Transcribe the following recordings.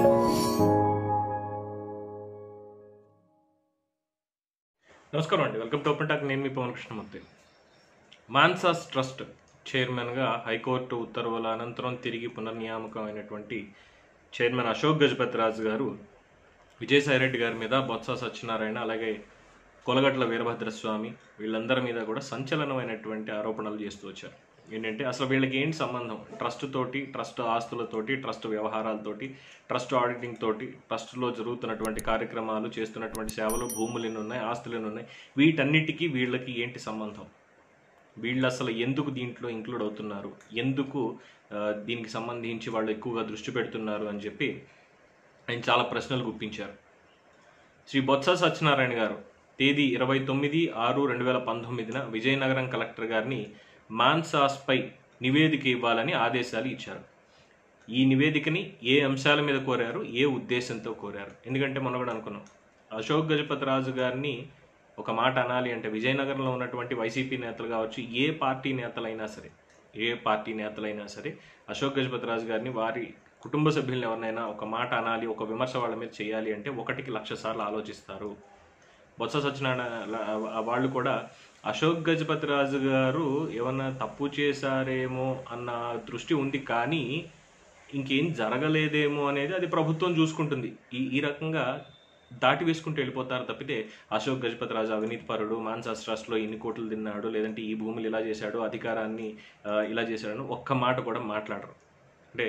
నమస్కారం అండి welcome to open talk నేను మీ పవన్ కృష్ణమూర్తి మాన్సాస్ ట్రస్ట్ చైర్మన్గా హైకోర్టు ఉత్తర్వుల అనంతరం తిరిగి పునర్నియామకమైనటువంటి చైర్మన్ అశోక్ గజపతి రాజు గారు విజయసాయిరెడ్డి గారి మీద బొత్స సత్యనారాయణ అలాగే కొలగట్ల వీరభద్రస్వామి వీళ్ళందరి మీద కూడా సంచలనమైనటువంటి ఆరోపణలు చేస్తూ వచ్చారు ఏంటంటే అసలు వీళ్ళకి ఏంటి సంబంధం ట్రస్ట్ తోటి ట్రస్ట్ ఆస్తులతోటి ట్రస్ట్ వ్యవహారాలతోటి ట్రస్ట్ ఆడిటింగ్ తోటి ట్రస్ట్లో జరుగుతున్నటువంటి కార్యక్రమాలు చేస్తున్నటువంటి సేవలు భూములు ఎన్ని ఉన్నాయి ఆస్తులు ఎన్ని ఉన్నాయి వీటన్నిటికీ వీళ్ళకి ఏంటి సంబంధం వీళ్ళు అసలు ఎందుకు దీంట్లో ఇంక్లూడ్ అవుతున్నారు ఎందుకు ఆ, దీనికి సంబంధించి వాళ్ళు ఎక్కువగా దృష్టి పెడుతున్నారు అని చెప్పి ఆయన చాలా ప్రశ్నలు గుప్పించారు శ్రీ బొత్స సత్యనారాయణ గారు తేదీ ఇరవై తొమ్మిది ఆరు రెండు వేల పంతొమ్మిదిన విజయనగరం కలెక్టర్ గారిని మాన్సాస్పై నివేదిక ఇవ్వాలని ఆదేశాలు ఇచ్చారు ఈ నివేదికని ఏ అంశాల మీద కోరారు ఏ ఉద్దేశంతో కోరారు ఎందుకంటే మనం కూడా అనుకున్నాం అశోక్ గజపతి రాజు గారిని ఒక మాట అనాలి అంటే విజయనగరంలో ఉన్నటువంటి వైసీపీ నేతలు కావచ్చు ఏ పార్టీ నేతలైనా సరే ఏ పార్టీ నేతలైనా సరే అశోక్ గజపతి రాజు గారిని వారి కుటుంబ సభ్యులను ఎవరినైనా ఒక మాట అనాలి ఒక విమర్శ వాళ్ళ మీద చేయాలి అంటే ఒకటికి లక్ష సార్లు ఆలోచిస్తారు బొత్స సత్యనారాయణ వాళ్ళు కూడా అశోక్ గజపతి రాజు గారు ఏమన్నా తప్పు చేశారేమో అన్న దృష్టి ఉంది కానీ ఇంకేం జరగలేదేమో అనేది అది ప్రభుత్వం చూసుకుంటుంది ఈ ఈ రకంగా దాటి వేసుకుంటూ వెళ్ళిపోతారు తప్పితే అశోక్ గజపతి రాజు అవినీతి పరుడు మాన్సాస్ ట్రస్ట్లో ఇన్ని కోట్లు తిన్నాడు లేదంటే ఈ భూములు ఇలా చేశాడు అధికారాన్ని ఆ, ఇలా చేశాడని ఒక్క మాట కూడా మాట్లాడరు అంటే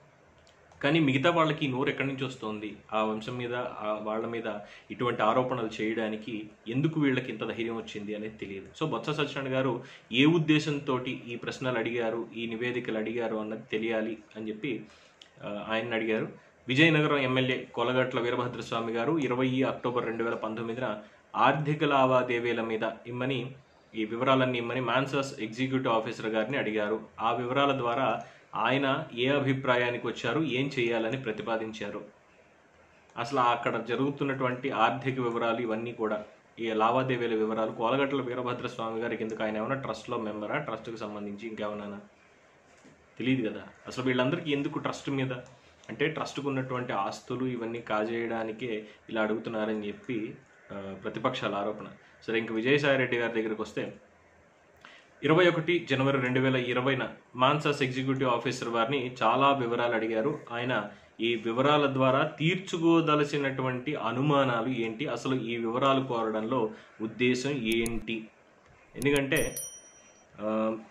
కానీ మిగతా వాళ్ళకి ఈ నోరు ఎక్కడి నుంచి వస్తుంది ఆ వంశం మీద ఆ వాళ్ళ మీద ఇటువంటి ఆరోపణలు చేయడానికి ఎందుకు వీళ్ళకి ఇంత ధైర్యం వచ్చింది అనేది తెలియదు సో బొత్స సత్యనారాయణ గారు ఏ ఉద్దేశంతో ఈ ప్రశ్నలు అడిగారు ఈ నివేదికలు అడిగారు అన్నది తెలియాలి అని చెప్పి ఆ, ఆయన్ని అడిగారు విజయనగరం ఎమ్మెల్యే కొలగట్ల వీరభద్రస్వామి గారు ఇరవై అక్టోబర్ రెండు వేల పంతొమ్మిదిన ఆర్థిక లావాదేవీల మీద ఇమ్మని ఈ వివరాలన్నీ ఇమ్మని మాన్సాస్ ఎగ్జిక్యూటివ్ ఆఫీసర్ గారిని అడిగారు ఆ వివరాల ద్వారా ఆయన ఏ అభిప్రాయానికి వచ్చారు ఏం చేయాలని ప్రతిపాదించారు అసలు అక్కడ జరుగుతున్నటువంటి ఆర్థిక వివరాలు ఇవన్నీ కూడా ఈ లావాదేవీల వివరాలు కోలగట్ల వీరభద్ర స్వామి గారికి ఎందుకు ఆయన ఏమైనా ట్రస్ట్లో మెంబరా ట్రస్ట్కి సంబంధించి ఇంకేమన్నా తెలియదు కదా అసలు వీళ్ళందరికీ ఎందుకు ట్రస్ట్ మీద అంటే ట్రస్ట్కు ఉన్నటువంటి ఆస్తులు ఇవన్నీ కాజేయడానికే ఇలా అడుగుతున్నారని చెప్పి ఆ, ప్రతిపక్షాల ఆరోపణ సరే ఇంక విజయసాయిరెడ్డి గారి దగ్గరికి వస్తే ఇరవై ఒకటి జనవరి రెండు వేల ఇరవైన మాన్సాస్ ఎగ్జిక్యూటివ్ ఆఫీసర్ వారిని చాలా వివరాలు అడిగారు ఆయన ఈ వివరాల ద్వారా తీర్చుకోదలసినటువంటి అనుమానాలు ఏంటి అసలు ఈ వివరాలు కోరడంలో ఉద్దేశం ఏంటి ఎందుకంటే ఆ,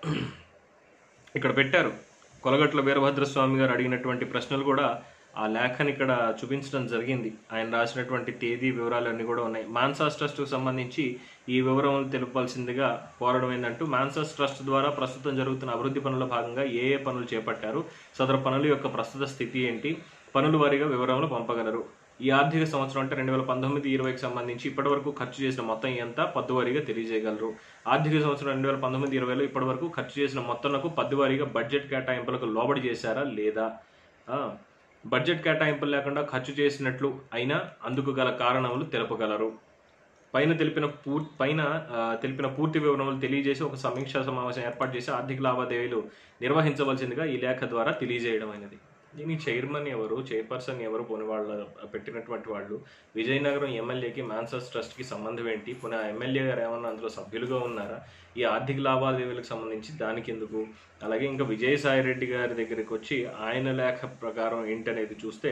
ఇక్కడ పెట్టారు కొలగట్ల వీరభద్రస్వామి గారు అడిగినటువంటి ప్రశ్నలు కూడా ఆ లేఖని ఇక్కడ చూపించడం జరిగింది ఆయన రాసినటువంటి తేదీ వివరాలు అన్నీ కూడా ఉన్నాయి మాన్సాస్ ట్రస్ట్కు సంబంధించి ఈ వివరములు తెలుపాల్సిందిగా కోరడం ఏంటంటూ మాన్సాస్ ట్రస్ట్ ద్వారా ప్రస్తుతం జరుగుతున్న అభివృద్ధి పనుల భాగంగా ఏ ఏ పనులు చేపట్టారు సదరు పనుల యొక్క ప్రస్తుత స్థితి ఏంటి పనుల వారీగా వివరములు పంపగలరు ఈ ఆర్థిక సంవత్సరం అంటే రెండు వేల పంతొమ్మిది ఇరవైకి సంబంధించి ఇప్పటివరకు ఖర్చు చేసిన మొత్తం ఎంత పద్దువారీగా తెలియజేయగలరు ఆర్థిక సంవత్సరం రెండు వేల పంతొమ్మిది ఇరవైలో ఇప్పటివరకు ఖర్చు చేసిన మొత్తంకు పద్దువారీగా బడ్జెట్ కేటాయింపులకు లోబడి చేశారా లేదా ఆ, బడ్జెట్ కేటాయింపులు లేకుండా ఖర్చు చేసినట్లు అయినా అందుకు గల కారణములు తెలుపగలరు పైన తెలిపిన పూర్ పైన ఆ, తెలిపిన పూర్తి వివరములు తెలియజేసి ఒక సమీక్షా సమావేశం ఏర్పాటు చేసి ఆర్థిక లావాదేవీలు నిర్వహించవలసిందిగా ఈ లేఖ ద్వారా తెలియజేయడం అయినది దీని చైర్మన్ ఎవరు చైర్పర్సన్ ఎవరు పోని వాళ్ళ పెట్టినటువంటి వాళ్ళు విజయనగరం ఎమ్మెల్యేకి మాన్సస్ ట్రస్ట్కి సంబంధం ఏంటి పోనీ ఆ ఎమ్మెల్యే గారు ఏమన్నా అందులో సభ్యులుగా ఉన్నారా ఈ ఆర్థిక లావాదేవీలకు సంబంధించి దానికి ఎందుకు అలాగే ఇంకా విజయసాయి రెడ్డి గారి దగ్గరికి వచ్చి ఆయన లేఖ ప్రకారం ఏంటనేది చూస్తే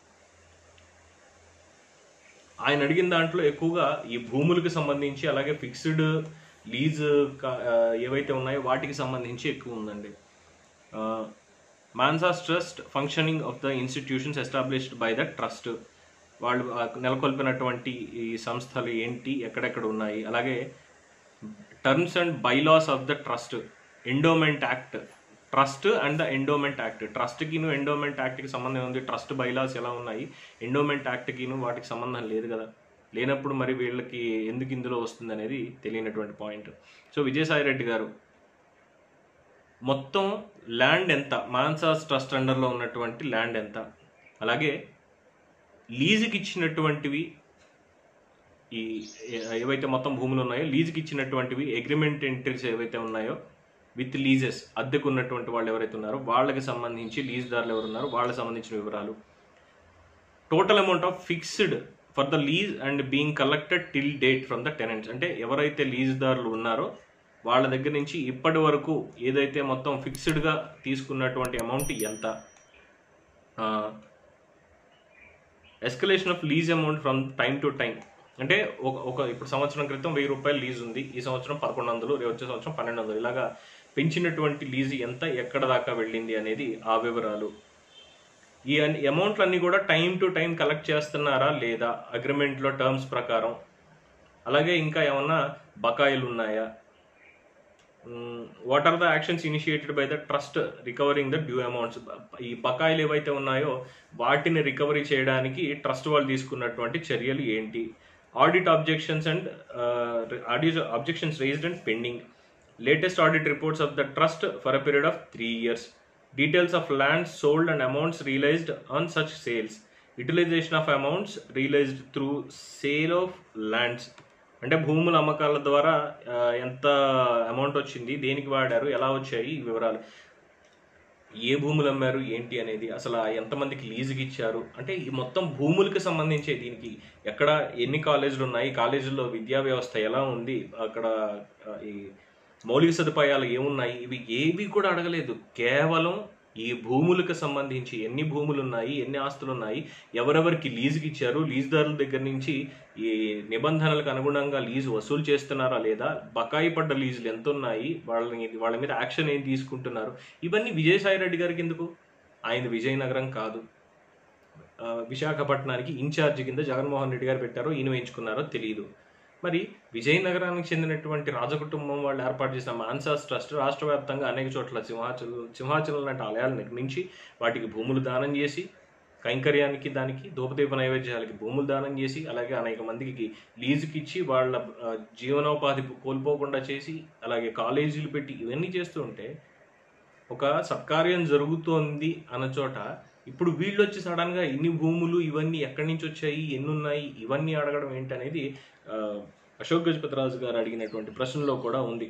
ఆయన అడిగిన దాంట్లో ఎక్కువగా ఈ భూములకు సంబంధించి అలాగే ఫిక్స్డ్ లీజ్ ఏవైతే ఉన్నాయో వాటికి సంబంధించి ఎక్కువ ఉందండి Mansas trust functioning of the institutions established by the trust వాళ్ళు ఆ, నెలకొల్పినటువంటి ఈ సంస్థలు ఏంటి ఎక్కడెక్కడ ఉన్నాయి అలాగే terms and bylaws of the trust endowment act trust and the endowment act ట్రస్ట్కిను ఎండోమెంట్ యాక్ట్కి సంబంధం ఉంది ట్రస్ట్ బైలాస్ ఎలా ఉన్నాయి ఎండోమెంట్ యాక్ట్కిను వాటికి సంబంధం లేదు కదా లేనప్పుడు మరి వీళ్ళకి ఎందుకు ఇందులో వస్తుంది అనేది తెలియనటువంటి పాయింట్ సో విజయసాయి రెడ్డి గారు మొత్తం ల్యాండ్ ఎంత మాన్సాస్ ట్రస్ట్ అండర్లో ఉన్నటువంటి ల్యాండ్ ఎంత అలాగే లీజుకి ఇచ్చినటువంటివి ఈ ఏ- ఏవైతే మొత్తం భూములు ఉన్నాయో లీజుకి ఇచ్చినటువంటివి అగ్రిమెంట్ ఎంట్రీస్ ఏవైతే ఉన్నాయో విత్ లీజెస్ అద్దెకు ఉన్నటువంటి వాళ్ళు ఎవరైతే ఉన్నారో వాళ్ళకి సంబంధించి లీజ్దారులు ఎవరు ఉన్నారో వాళ్ళకి సంబంధించిన వివరాలు total amount of fixed for the lease and being collected till date from the tenants అంటే ఎవరైతే లీజ్దారులు ఉన్నారో వాళ్ళ దగ్గర నుంచి ఇప్పటి వరకు ఏదైతే మొత్తం ఫిక్స్డ్గా తీసుకున్నటువంటి అమౌంట్ ఎంత escalation of lease amount from time to time అంటే ఒక ఒక ఇప్పుడు సంవత్సరం క్రితం వెయ్యి రూపాయలు లీజ్ ఉంది ఈ సంవత్సరం పదకొండు వందలు రేపు వచ్చే సంవత్సరం పన్నెండు వందలు ఇలాగా పెంచినటువంటి లీజ్ ఎంత ఎక్కడ దాకా వెళ్ళింది అనేది ఆ వివరాలు ఈ అమౌంట్లు అన్ని కూడా టైం టు టైం కలెక్ట్ చేస్తున్నారా లేదా అగ్రిమెంట్లో టర్మ్స్ ప్రకారం అలాగే ఇంకా ఏమన్నా బకాయిలు ఉన్నాయా what are the actions initiated by the trust recovering the due amounts ఈ బకాయిలు ఏవైతే ఉన్నాయో వాటిని రికవరీ చేయడానికి ట్రస్ట్ వాళ్ళు తీసుకున్నటువంటి చర్యలు ఏంటి audit objections and audit objections raised and pending latest audit reports of the trust for a period of three years details of lands sold and amounts realised on such sales utilisation of amounts realised through sale of lands అంటే భూముల అమ్మకాల ద్వారా ఆ, ఎంత amount వచ్చింది దేనికి వాడారు ఎలా వచ్చాయి ఈ వివరాలు ఏ భూములు అమ్మారు ఏంటి అనేది అసలు ఆ ఎంతమందికి లీజుకి ఇచ్చారు అంటే ఈ మొత్తం భూములకు సంబంధించే దీనికి ఎక్కడ ఎన్ని కాలేజీలు ఉన్నాయి కాలేజీల్లో విద్యా వ్యవస్థ ఎలా ఉంది అక్కడ ఆ, ఈ మౌలిక సదుపాయాలు ఏమున్నాయి ఇవి ఏవి కూడా అడగలేదు కేవలం ఈ భూములకు సంబంధించి ఎన్ని భూములు ఉన్నాయి ఎన్ని ఆస్తులు ఉన్నాయి ఎవరెవరికి లీజుకి ఇచ్చారు లీజుదారుల దగ్గర నుంచి ఈ నిబంధనలకు అనుగుణంగా లీజు వసూలు చేస్తున్నారా లేదా బకాయి పడ్డ లీజులు ఎంత ఉన్నాయి వాళ్ళని వాళ్ళ మీద యాక్షన్ ఏం తీసుకుంటున్నారు ఇవన్నీ విజయసాయి రెడ్డి గారికి ఎందుకు ఆయన విజయనగరం కాదు ఆ, విశాఖపట్నానికి ఇన్ఛార్జ్ కింద జగన్మోహన్ రెడ్డి గారు పెట్టారో ఈయన వేయించుకున్నారో తెలియదు మరి విజయనగరానికి చెందినటువంటి రాజకుటుంబం వాళ్ళు ఏర్పాటు చేసిన మాన్సాస్ ట్రస్ట్ రాష్ట్ర వ్యాప్తంగా అనేక చోట్ల సింహాచలం సింహాచలం లాంటి ఆలయాలు నిర్మించి వాటికి భూములు దానం చేసి కైంకర్యానికి దానికి ధూపదీప నైవేద్యాలకి భూములు దానం చేసి అలాగే అనేక మందికి లీజుకి ఇచ్చి వాళ్ళ ఆ, జీవనోపాధి కోల్పోకుండా చేసి అలాగే కాలేజీలు పెట్టి ఇవన్నీ చేస్తూ ఉంటే ఒక సత్కార్యం జరుగుతోంది అన్న చోట ఇప్పుడు వీళ్ళు వచ్చి సడన్ గా ఇన్ని భూములు ఇవన్నీ ఎక్కడి నుంచి వచ్చాయి ఎన్ని ఉన్నాయి ఇవన్నీ అడగడం ఏంటనేది ఆ, అశోక్ గజపతి రాజు గారు అడిగినటువంటి ప్రశ్నలో కూడా ఉంది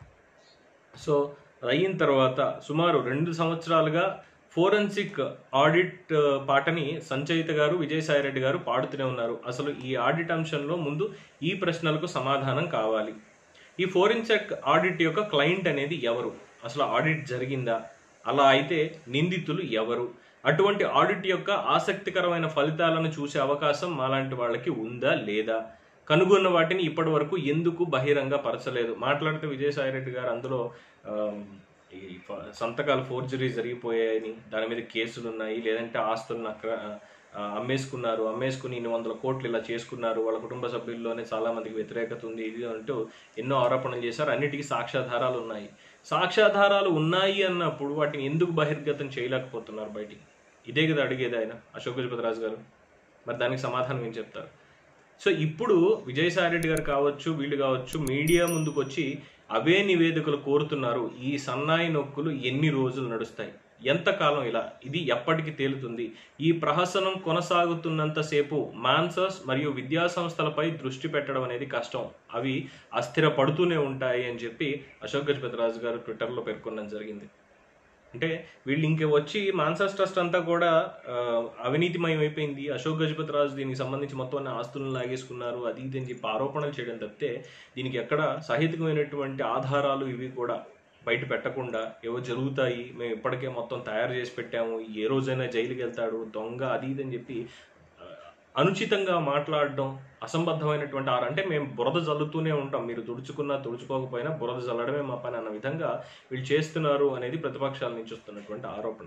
సో అది అయిన తర్వాత సుమారు రెండు సంవత్సరాలుగా ఫోరెన్సిక్ ఆడిట్ ఆ, పాటని సంచయిత గారు విజయసాయి రెడ్డి గారు పాడుతూనే ఉన్నారు అసలు ఈ ఆడిట్ అంశంలో ముందు ఈ ప్రశ్నలకు సమాధానం కావాలి ఈ ఫోరెన్సిక్ ఆడిట్ యొక్క క్లయింట్ అనేది ఎవరు అసలు ఆడిట్ జరిగిందా అలా అయితే నిందితులు ఎవరు అటువంటి ఆడిట్ యొక్క ఆసక్తికరమైన ఫలితాలను చూసే అవకాశం మాలాంటి వాళ్ళకి ఉందా లేదా కనుగొన్న వాటిని ఇప్పటి వరకు ఎందుకు బహిరంగ పరచలేదు మాట్లాడితే విజయసాయి రెడ్డి గారు అందులో ఆమ్, ఈ ఫ- సంతకాలు ఫోర్జరీ జరిగిపోయాయని దాని మీద కేసులు ఉన్నాయి లేదంటే ఆస్తులను అక్కడ ఆ, అమ్మేసుకున్నారు అమ్మేసుకుని ఇన్ని వందల కోట్లు ఇలా చేసుకున్నారు వాళ్ళ కుటుంబ సభ్యుల్లోనే చాలా మందికి వ్యతిరేకత ఉంది ఇది అంటూ ఎన్నో ఆరోపణలు చేశారు అన్నిటికీ సాక్ష్యాధారాలు ఉన్నాయి సాక్ష్యాధారాలు ఉన్నాయి అన్నప్పుడు వాటిని ఎందుకు బహిర్గతం చేయలేకపోతున్నారు బయటికి ఇదే కదా అడిగేది ఆయన అశోక్ గజపతి రాజు గారు మరి దానికి సమాధానం ఏం చెప్తారు సో ఇప్పుడు విజయసాయి రెడ్డి గారు కావచ్చు వీళ్ళు కావచ్చు మీడియా ముందుకు వచ్చి అవే నివేదికలు కోరుతున్నారు ఈ సన్నాయి నొక్కులు ఎన్ని రోజులు నడుస్తాయి ఎంతకాలం ఇలా ఇది ఎప్పటికి తేలుతుంది ఈ ప్రహసనం కొనసాగుతున్నంతసేపు మాన్సర్స్ మరియు విద్యా సంస్థలపై దృష్టి పెట్టడం అనేది కష్టం అవి అస్థిరపడుతూనే ఉంటాయి అని చెప్పి అశోక్ గజపతి రాజు గారు ట్విట్టర్లో పేర్కొనడం జరిగింది అంటే వీళ్ళు ఇంకే వచ్చి మాన్సాస్ ట్రస్ట్ అంతా కూడా ఆ, అవినీతిమయం అయిపోయింది అశోక్ గజపతి రాజు దీనికి సంబంధించి మొత్తం అన్ని ఆస్తులను లాగేసుకున్నారు అది ఇది అని చెప్పి ఆరోపణలు చేయడం తప్పితే దీనికి ఎక్కడ సాహిత్యమైనటువంటి ఆధారాలు ఇవి కూడా బయట పెట్టకుండా ఏవో జరుగుతాయి మేము ఇప్పటికే మొత్తం తయారు చేసి పెట్టాము ఏ రోజైనా జైలుకి వెళ్తాడు దొంగ అది ఇది అని చెప్పి ఆ, అనుచితంగా మాట్లాడడం అసంబద్ధమైనటువంటి ఆరు అంటే మేము బురద జల్లుతూనే ఉంటాం మీరు తుడుచుకున్నా తుడుచుకోకపోయినా బురద జల్లడమే మా పని అన్న విధంగా వీళ్ళు చేస్తున్నారు అనేది ప్రతిపక్షాల నుంచి వస్తున్నటువంటి ఆరోపణ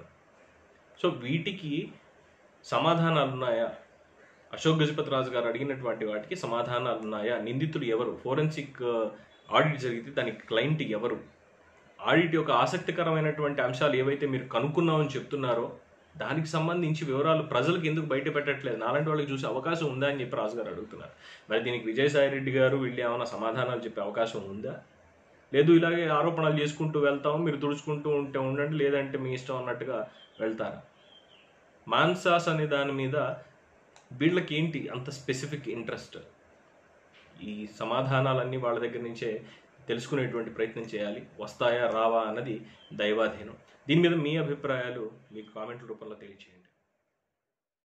సో వీటికి సమాధానాలు ఉన్నాయా అశోక్ గజపతి రాజు గారు అడిగినటువంటి వాటికి సమాధానాలు ఉన్నాయా నిందితులు ఎవరు ఫోరెన్సిక్ ఆడిట్ జరిగితే దానికి క్లయింట్ ఎవరు ఆడిట్ యొక్క ఆసక్తికరమైనటువంటి అంశాలు ఏవైతే మీరు కనుక్కున్నామని చెప్తున్నారో దానికి సంబంధించి వివరాలు ప్రజలకు ఎందుకు బయట పెట్టట్లేదు నాలాంటి వాళ్ళకి చూసే అవకాశం ఉందా అని చెప్పి రాజు గారు అడుగుతున్నారు మరి దీనికి విజయసాయి రెడ్డి గారు వీళ్ళు ఏమైనా సమాధానాలు చెప్పే అవకాశం ఉందా లేదు ఇలాగే ఆరోపణలు చేసుకుంటూ వెళ్తాము మీరు తుడుచుకుంటూ ఉంటే ఉండండి లేదంటే మీ ఇష్టం అన్నట్టుగా వెళ్తారా మాన్సాస్ అనే దాని మీద వీళ్ళకి ఏంటి అంత స్పెసిఫిక్ ఇంట్రెస్ట్ ఈ సమాధానాలన్నీ వాళ్ళ దగ్గర నుంచే తెలుసుకునేటువంటి ప్రయత్నం చేయాలి వస్తాయా రావా అన్నది దైవాధీనం దీని మీద మీ అభిప్రాయాలు మీ కామెంట్ల రూపంలో తెలియచేయండి